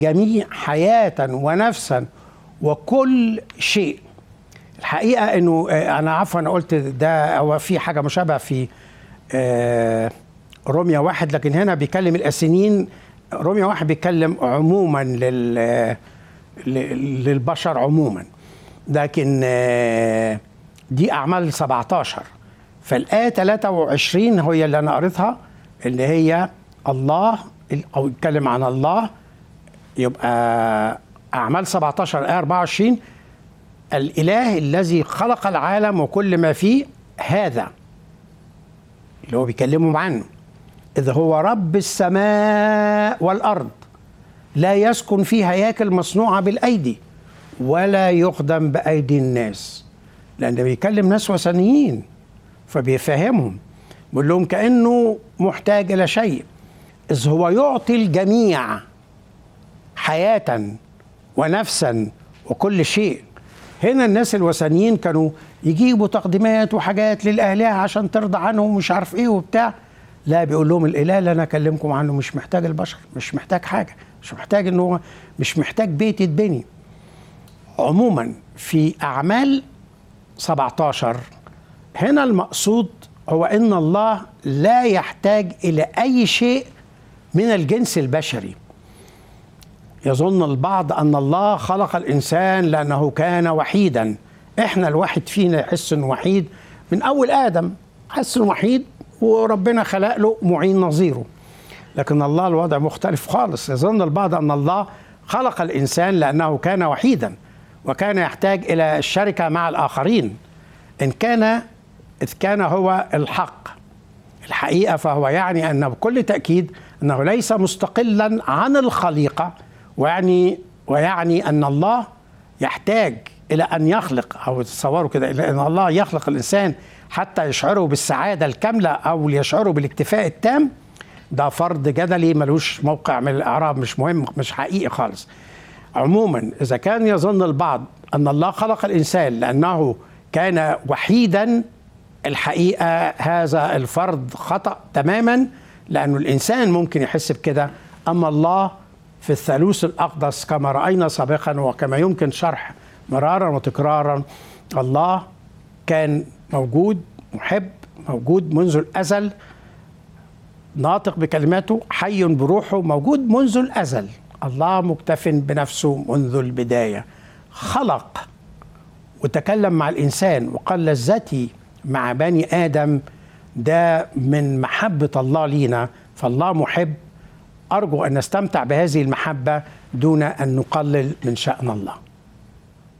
جميع حياة ونفسا وكل شيء الحقيقة أنه آه، أنا عفوا أنا قلت ده هو في حاجة مشابهة في آه، روميا واحد لكن هنا بيكلم الأسنين روميا واحد بيتكلم عموما لل ل- للبشر عموما لكن آه، دي أعمال 17 فالآية 23 هي اللي أنا قريتها اللي هي الله أو يتكلم عن الله يبقى أعمال 17 آية 24 الإله الذي خلق العالم وكل ما فيه هذا اللي هو بيكلمهم عنه إذ هو رب السماء والأرض لا يسكن في هياكل مصنوعة بالأيدي ولا يخدم بأيدي الناس لأن بيكلم ناس وثنيين فبيفهمهم بيقول لهم كأنه محتاج إلى شيء إذ هو يعطي الجميع حياة ونفسا وكل شيء هنا الناس الوثنيين كانوا يجيبوا تقديمات وحاجات للآلهة عشان ترضى عنهم ومش عارف ايه وبتاع لا بيقول لهم الإله اللي أنا أكلمكم عنه مش محتاج البشر مش محتاج حاجة مش محتاج إن هو مش محتاج بيت يتبني عموما في أعمال 17 هنا المقصود هو ان الله لا يحتاج الى اي شيء من الجنس البشري يظن البعض ان الله خلق الانسان لانه كان وحيدا احنا الواحد فينا يحس انه وحيد من اول ادم حس انه وحيد وربنا خلق له معين نظيره لكن الله الوضع مختلف خالص يظن البعض ان الله خلق الانسان لانه كان وحيدا وكان يحتاج الى الشركه مع الاخرين ان كان اذ كان هو الحق الحقيقه فهو يعني ان بكل تاكيد انه ليس مستقلا عن الخليقه ويعني ويعني ان الله يحتاج الى ان يخلق او تصوروا كده الى ان الله يخلق الانسان حتى يشعره بالسعاده الكامله او يشعره بالاكتفاء التام ده فرض جدلي ملوش موقع من الاعراب مش مهم مش حقيقي خالص عموما اذا كان يظن البعض ان الله خلق الانسان لانه كان وحيدا الحقيقه هذا الفرض خطا تماما لانه الانسان ممكن يحس بكده اما الله في الثالوث الاقدس كما راينا سابقا وكما يمكن شرح مرارا وتكرارا الله كان موجود محب موجود منذ الازل ناطق بكلماته حي بروحه موجود منذ الازل الله مكتف بنفسه منذ البدايه خلق وتكلم مع الانسان وقال لذتي مع بني ادم ده من محبه الله لينا فالله محب ارجو ان نستمتع بهذه المحبه دون ان نقلل من شان الله